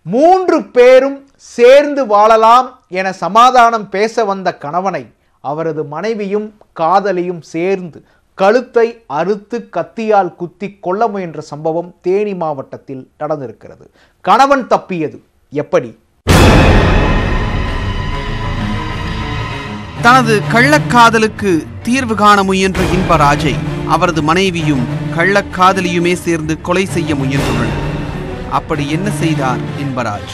மூன்று பேரும் சேர்ந்து வாழலாம் என சமாதானம் பேச வந்த கணவனை அவரது மனைவியும் காதலியும் சேர்ந்து கழுத்தை அறுத்து கத்தியால் குத்தி கொல்ல முயன்ற சம்பவம் தேனி மாவட்டத்தில் நடந்திருக்கிறது கணவன் தப்பியது எப்படி தனது கள்ளக்காதலுக்கு தீர்வு காண முயன்ற இன்பராஜை அவரது மனைவியும் கள்ளக்காதலியுமே சேர்ந்து கொலை செய்ய முயன்றுள்ளனர் அப்படி என்ன செய்தார் இன்பராஜ்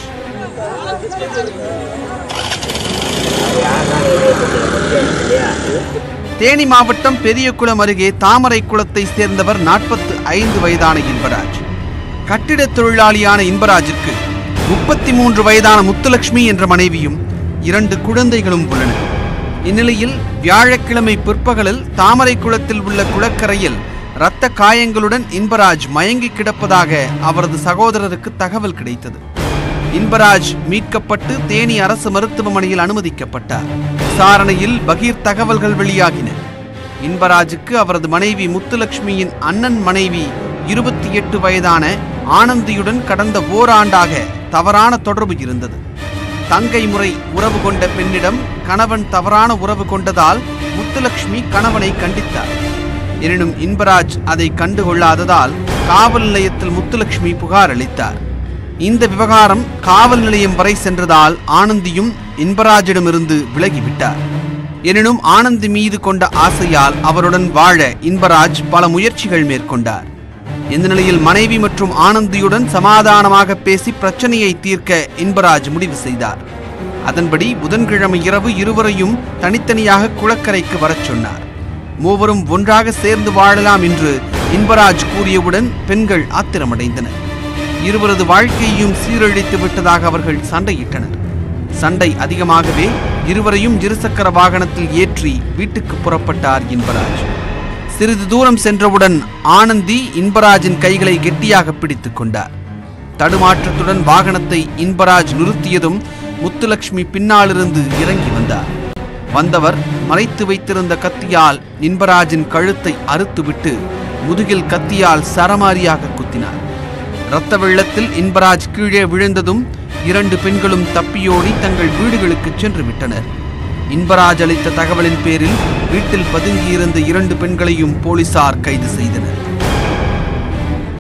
தேனி மாவட்டம் பெரியகுளம் அருகே தாமரை குளத்தை சேர்ந்தவர் நாற்பத்து ஐந்து வயதான இன்பராஜ் கட்டிடத் தொழிலாளியான இன்பராஜுக்கு முப்பத்தி மூன்று வயதான முத்துலட்சுமி என்ற மனைவியும் இரண்டு குழந்தைகளும் உள்ளனர் இந்நிலையில் வியாழக்கிழமை பிற்பகலில் தாமரை குளத்தில் உள்ள குளக்கரையில் இரத்த காயங்களுடன் இன்பராஜ் மயங்கி கிடப்பதாக அவரது சகோதரருக்கு தகவல் கிடைத்தது இன்பராஜ் மீட்கப்பட்டு தேனி அரசு மருத்துவமனையில் அனுமதிக்கப்பட்டார் விசாரணையில் பகீர் தகவல்கள் வெளியாகின இன்பராஜுக்கு அவரது மனைவி முத்துலட்சுமியின் அண்ணன் மனைவி இருபத்தி எட்டு வயதான ஆனந்தியுடன் கடந்த ஓராண்டாக தவறான தொடர்பு இருந்தது தங்கை முறை உறவு கொண்ட பெண்ணிடம் கணவன் தவறான உறவு கொண்டதால் முத்துலட்சுமி கணவனை கண்டித்தார் எனினும் இன்பராஜ் அதை கண்டுகொள்ளாததால் காவல் நிலையத்தில் முத்துலட்சுமி புகார் அளித்தார் இந்த விவகாரம் காவல் நிலையம் வரை சென்றதால் ஆனந்தியும் இன்பராஜிடமிருந்து விலகிவிட்டார் எனினும் ஆனந்தி மீது கொண்ட ஆசையால் அவருடன் வாழ இன்பராஜ் பல முயற்சிகள் மேற்கொண்டார் இந்த நிலையில் மனைவி மற்றும் ஆனந்தியுடன் சமாதானமாக பேசி பிரச்சனையை தீர்க்க இன்பராஜ் முடிவு செய்தார் அதன்படி புதன்கிழமை இரவு இருவரையும் தனித்தனியாக குளக்கரைக்கு வரச் சொன்னார் மூவரும் ஒன்றாக சேர்ந்து வாழலாம் என்று இன்பராஜ் கூறியவுடன் பெண்கள் ஆத்திரமடைந்தனர் இருவரது வாழ்க்கையையும் சீரழித்து விட்டதாக அவர்கள் சண்டையிட்டனர் சண்டை அதிகமாகவே இருவரையும் இருசக்கர வாகனத்தில் ஏற்றி வீட்டுக்கு புறப்பட்டார் இன்பராஜ் சிறிது தூரம் சென்றவுடன் ஆனந்தி இன்பராஜின் கைகளை கெட்டியாக பிடித்துக் கொண்டார் தடுமாற்றத்துடன் வாகனத்தை இன்பராஜ் நிறுத்தியதும் முத்துலட்சுமி பின்னாலிருந்து இறங்கி வந்தார் வந்தவர் மறைத்து வைத்திருந்த கத்தியால் இன்பராஜின் கழுத்தை அறுத்துவிட்டு முதுகில் கத்தியால் சரமாரியாக குத்தினார் இரத்த வெள்ளத்தில் இன்பராஜ் கீழே விழுந்ததும் இரண்டு பெண்களும் தப்பியோடி தங்கள் வீடுகளுக்கு சென்று விட்டனர் இன்பராஜ் அளித்த தகவலின் பேரில் வீட்டில் பதுங்கியிருந்த இரண்டு பெண்களையும் போலீசார் கைது செய்தனர்